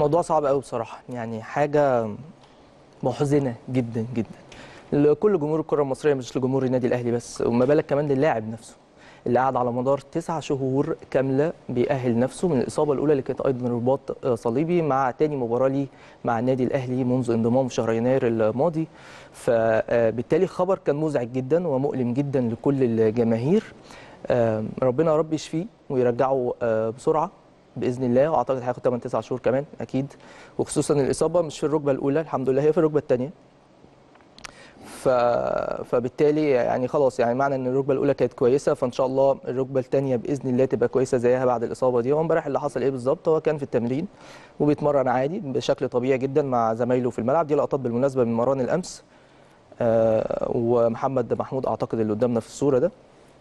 موضوع صعب قوي بصراحه يعني حاجه محزنه جدا جدا لكل جمهور الكره المصريه مش لجمهور النادي الاهلي بس وما بالك كمان للاعب نفسه اللي قعد على مدار تسع شهور كامله بيأهل نفسه من الاصابه الاولى اللي كانت ايضا رباط صليبي مع تاني مباراه ليه مع النادي الاهلي منذ انضمامه في شهر يناير الماضي فبالتالي خبر كان مزعج جدا ومؤلم جدا لكل الجماهير ربنا يا رب يشفيه ويرجعه بسرعه باذن الله واعتقد هياخد 8 9 شهور كمان اكيد وخصوصا الاصابه مش في الركبه الاولى الحمد لله هي في الركبه الثانيه ف... فبالتالي يعني خلاص يعني معنى ان الركبه الاولى كانت كويسه فان شاء الله الركبه الثانيه باذن الله تبقى كويسه زيها بعد الاصابه دي هو امبارح اللي حصل ايه بالظبط هو كان في التمرين وبيتمرن عادي بشكل طبيعي جدا مع زمايله في الملعب دي لقطات بالمناسبه من مران الامس آه ومحمد محمود اعتقد اللي قدامنا في الصوره ده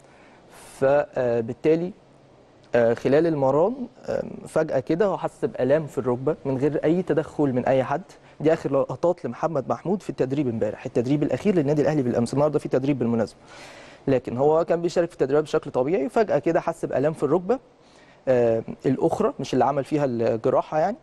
فبالتالي خلال المران فجأة كده هو حس بآلام في الركبة من غير أي تدخل من أي حد دي آخر لقطات لمحمد محمود في التدريب امبارح التدريب الأخير للنادي الأهلي بالأمس النهارده في تدريب بالمناسبة لكن هو كان بيشارك في التدريبات بشكل طبيعي فجأة كده حس بآلام في الركبة آه الأخرى مش اللي عمل فيها الجراحة يعني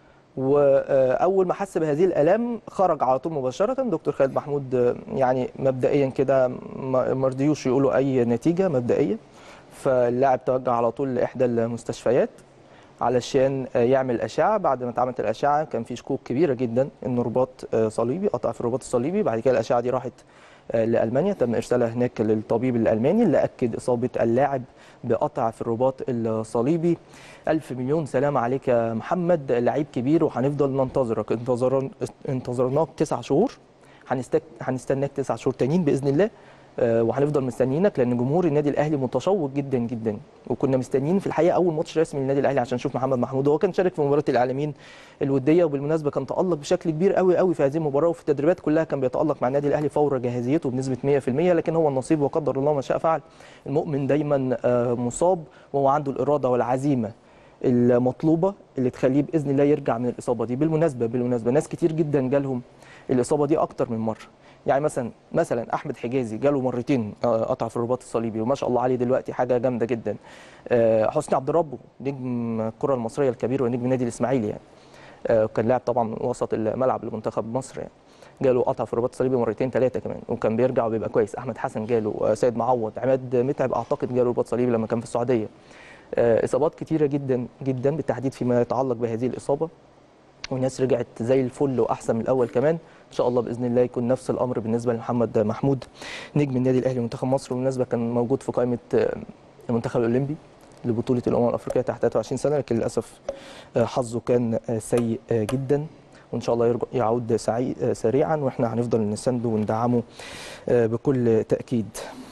واول ما حس بهذه الالام خرج على طول مباشره دكتور خالد محمود يعني مبدئيا كده ما رضيوش يقولوا اي نتيجه مبدئيه فاللاعب توجه على طول لاحدى المستشفيات علشان يعمل اشعه بعد ما اتعملت الاشعه كان في شكوك كبيره جدا ان رباط صليبي قطع في الرباط الصليبي بعد كده الاشعه دي راحت لالمانيا تم ارسالها هناك للطبيب الالماني اللي اكد اصابه اللاعب بقطع في الرباط الصليبي ألف مليون سلام عليك يا محمد لعيب كبير وهنفضل ننتظرك انتظر انتظرناك تسع شهور هنستناك تسع شهور تانيين باذن الله وهنفضل مستنيينك لان جمهور النادي الاهلي متشوق جدا جدا وكنا مستنيين في الحقيقه اول ماتش رسمي للنادي الاهلي عشان نشوف محمد محمود هو كان شارك في مباراه العالمين الوديه وبالمناسبه كان تالق بشكل كبير قوي قوي في هذه المباراه وفي التدريبات كلها كان بيتالق مع النادي الاهلي فور جاهزيته بنسبه 100% لكن هو النصيب وقدر الله ما شاء فعل المؤمن دايما مصاب وهو عنده الاراده والعزيمه المطلوبه اللي تخليه باذن الله يرجع من الاصابه دي بالمناسبه بالمناسبه ناس كتير جدا جالهم الاصابه دي اكتر من مره يعني مثلا مثلا احمد حجازي جاله مرتين قطع في الرباط الصليبي وما شاء الله عليه دلوقتي حاجه جامده جدا حسني عبد ربه نجم الكره المصريه الكبير ونجم النادي الاسماعيلي يعني كان لاعب طبعا وسط الملعب لمنتخب مصر يعني جاله قطع في الرباط الصليبي مرتين ثلاثه كمان وكان بيرجع وبيبقى كويس احمد حسن جاله سيد معوض عماد متعب اعتقد جاله رباط صليبي لما كان في السعوديه اصابات كتيره جدا جدا بالتحديد فيما يتعلق بهذه الاصابه والناس رجعت زي الفل واحسن من الاول كمان ان شاء الله باذن الله يكون نفس الامر بالنسبه لمحمد محمود نجم النادي الاهلي منتخب مصر بالمناسبه كان موجود في قائمه المنتخب الاولمبي لبطوله الامم الافريقيه تحت 23 سنه لكن للاسف حظه كان سيء جدا وان شاء الله يرجع يعود سريعا واحنا هنفضل نسنده وندعمه بكل تاكيد